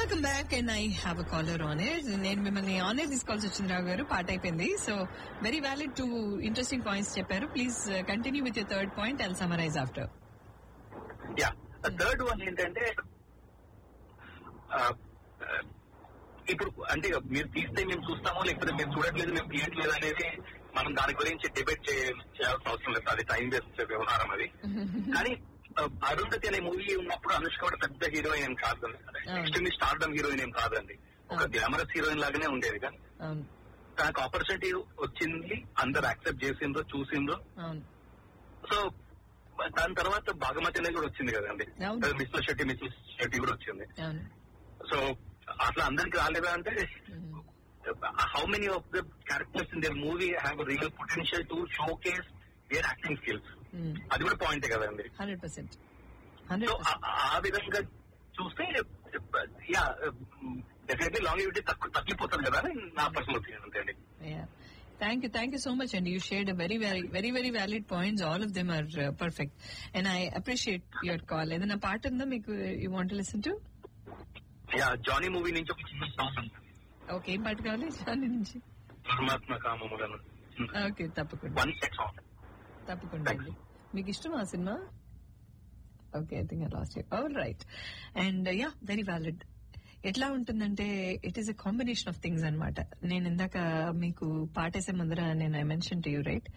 Welcome back and I have a caller on air నేను మిమ్మల్ని on air తీసుకోవాల్సి వచ్చింది రావు గారు పాట అయిపోయింది so very valid too interesting points చెప్పారు please continue with your third point I'll summarize after your third one ఏంటంటే ఆ, ఆ, ఇప్పుడు అంటే మీరు తీస్తే మేము చూస్తామో లేకపోతే మేము చూడట్లేదు మేము తీయట్లేదు అనేది మనం దాని గురించి డిబేట్ చేయాల్సిన అవసరం లేదు అది టైం వేస్ట్ వ్యవహారం అది కానీ ఆ, అరుంధతి అనే మూవీ ఉన్నప్పుడు అనుష్క కూడా పెద్ద హీరోయిన్ ఏం కాదండి ఎక్స్ట్రీమ్లీ స్టార్డమ్ హీరోయిన్ ఏం కాదండి ఒక అవును. గ్లామరస్ హీరోయిన్ లాగానే ఉండేది కానీ అవును తనకు ఆపర్చునిటీ వచ్చింది అందరు యాక్సెప్ట్ చేసిండ్రు చూసిండ్రు అవును సో దాని తర్వాత భాగమతి అనేది కూడా వచ్చింది కదండి అవును. మిస్టర్ శెట్టి మిస్టర్ శెట్టి కూడా వచ్చింది అవును సో అట్లా అందరికి రాలేదా అంటే how many of the characters in the movie have real potential to showcase their acting skills అది కూడా పాయింటే కదండి హండ్రెడ్ పర్సెంట్ సో హండ్రెడ్ ఆ విధంగా చూస్తే యా డెఫినెట్లీ లాంగివిటీ తక్కువ తగ్గిపోతుంది కదా అని నా పర్సనల్ ఒపీనియన్ అంతే అండి thank you thank you so much and you shared very very very very valid points all of them are perfect and I appreciate your call ఏదైనా పాట ఉందా మీకు you want listen to the Johnny movie నుంచి ఒక చిన్న song ఉంది. Okay ఏం పాట కావాలి దాని నుంచి పరమాత్మ కామములను ఓకే తప్పకుండా వన్ సెట్ సాంగ్ తప్పకుండా అండి మీకు ఇష్టం ఆ సినిమా okay I think I lost all right and yeah very valid ఎట్లా ఉంటుందంటే it is a combination of things అన్నమాట నేను ఇందాక మీకు పాటేసే ముందర నేను I mention to you right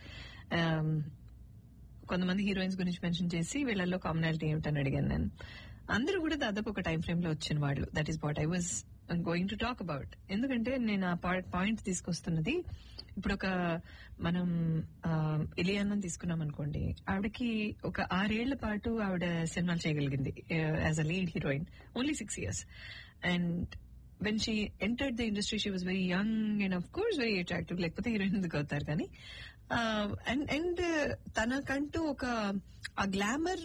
కొంతమంది హీరోయిన్స్ గురించి మెన్షన్ చేసి వీళ్ళల్లో కామనాలిటీ ఏమిటని అడిగాను నేను అందరూ కూడా దాదాపు ఒక టైం ఫ్రేమ్ లో వచ్చిన వాళ్ళు that is what I was going to talk about ఎందుకంటే నేను ఆ పాయింట్ తీసుకొస్తున్నది ఇప్పుడు ఒక మనం ఇలియానం తీసుకున్నాం అనుకోండి ఆవిడకి ఒక ఆరేళ్ల పాటు ఆవిడ సినిమాలు చేయగలిగింది as a lead heroine only six years and when she entered the industry she was very young and of course very attractive లేకపోతే హీరోయిన్ ఎందుకు అవుతారు కానీ అండ్ అండ్ తనకంటూ ఒక ఆ గ్లామర్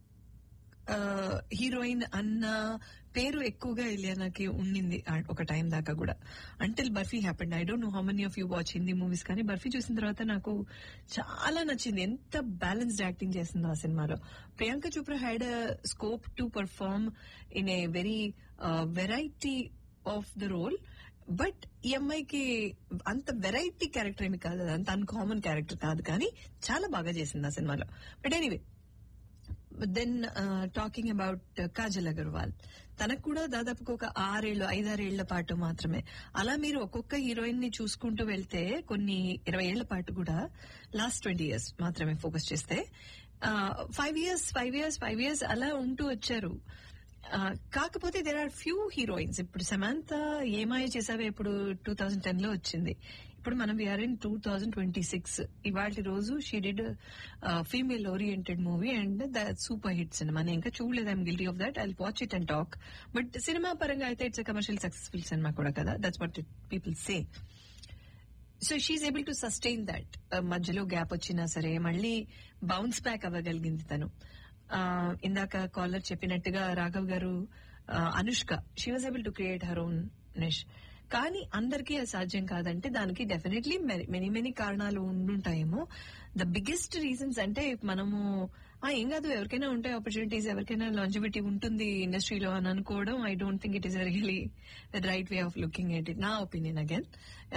హీరోయిన్ అన్న పేరు ఎక్కువగా ఇలియానాకి ఉండింది ఆ- ఒక టైం దాకా కూడా until Barfi happened I don't know how many of you watch Hindi movies కానీ బర్ఫీ చూసిన తర్వాత నాకు చాలా నచ్చింది ఎంత బ్యాలెన్స్డ్ యాక్టింగ్ చేసింది ఆ సినిమాలో Priyanka Chopra had a scope to perform in a very variety of the role but ఈ అమ్మాయికి అంత వెరైటీ క్యారెక్టర్ ఏమి కాదు అది అంత అన్కామన్ క్యారెక్టర్ కాదు కానీ చాలా బాగా చేసింది ఆ సినిమాలో but anyway then talking about Kajal Agarwal తనకు కూడా దాదాపుగా ఒక ఆరేళ్లు ఐదారేళ్ల పాటు మాత్రమే అలా మీరు ఒక్కొక్క హీరోయిన్ ని చూసుకుంటూ వెళ్తే కొన్ని ఇరవై ఏళ్ల పాటు కూడా లాస్ట్ ట్వంటీ ఇయర్స్ మాత్రమే ఫోకస్ చేస్తే five years five years five years అలా ఉంటూ వచ్చారు ఆ, కాకపోతే దేర్ ఆర్ ఫ్యూ హీరోయిన్స్ ఇప్పుడు సమాంత ఏమాయ చేసావే ఇప్పుడు టూ థౌజండ్ టెన్ లో వచ్చింది ఇప్పుడు మనం we're in two thousand twenty six ఇవాళ రోజు she did female oriented movie and the super hit సినిమా నేను ఇంకా చూడలేదు I'm guilty of that I watch it and talk but సినిమా పరంగా అయితే ఇట్స్ కమర్షియల్ సక్సెస్ఫుల్ సినిమా కూడా కదా that's what people say so she able to sustain that మధ్యలో గ్యాప్ వచ్చినా సరే మళ్ళీ బౌన్స్ బ్యాక్ అవ్వగలిగింది తను ఆ, ఇందాక కాలర్ చెప్పినట్టుగా రాఘవ్ గారు ఆ, Anushka she was able to create her own niche కానీ అందరికీ అది సాధ్యం కాదంటే దానికి డెఫినెట్లీ మెనీ మెనీ కారణాలు ఉండుంటాయేమో ద బిగ్గెస్ట్ రీజన్స్ అంటే మనము ఆ ఏం కాదు ఎవరికైనా ఉంటాయి ఆపర్చునిటీస్ ఎవరికైనా లాంజిబిలిటీ ఉంటుంది ఇండస్ట్రీలో అని అనుకోవడం I don't think it is really right way of looking at it నా opinion again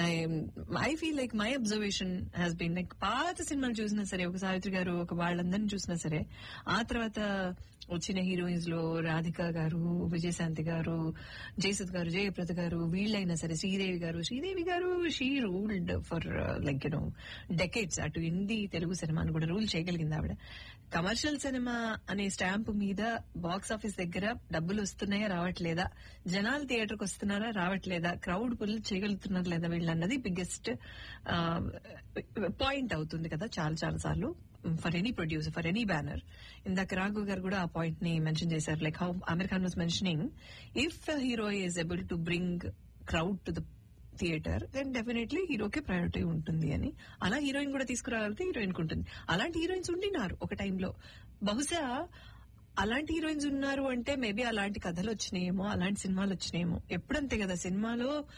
I feel like my observation has been like పాత సినిమాలు చూసినా సరే ఒక సావిత్రి గారు ఒక వాళ్ళందరినీ చూసినా సరే ఆ తర్వాత వచ్చిన హీరోయిన్స్ లో రాధిక గారు విజయశాంతి గారు జయసుద్ గారు జయప్రద గారు వీళ్ళైనా సరే Sridevi garu Sridevi garu she ruled for like you know decades అటు హిందీ తెలుగు సినిమాను కూడా రూల్ చేయగలిగింది ఆవిడ కమర్షియల్ సినిమా అనే స్టాంప్ మీద బాక్స్ ఆఫీస్ దగ్గర డబ్బులు వస్తున్నాయా రావట్లేదా జనాలు థియేటర్కి వస్తున్నారా రావట్లేదా క్రౌడ్ పుల్ చేయగలుగుతున్నారు లేదా వీళ్ళు అన్నది బిగ్గెస్ట్ పాయింట్ అవుతుంది కదా చాలా చాలా సార్లు for any producer for any banner ఇందాక రాఘవ్ గారు కూడా ఆ పాయింట్ ని మెన్షన్ చేశారు like how Aamir Khan was mentioning if hero is able to bring crowd to the theatre then definitely హీరోకే ప్రయారిటీ ఉంటుంది అని అలా హీరోయిన్ కూడా తీసుకురాగలిగితే హీరోయిన్ కు ఉంటుంది అలాంటి హీరోయిన్స్ ఉండినారు ఒక టైంలో బహుశా అలాంటి హీరోయిన్స్ ఉన్నారు అంటే మేబీ అలాంటి కథలు వచ్చినాయేమో అలాంటి సినిమాలు వచ్చినాయేమో ఎప్పుడంతే కదా సినిమాలో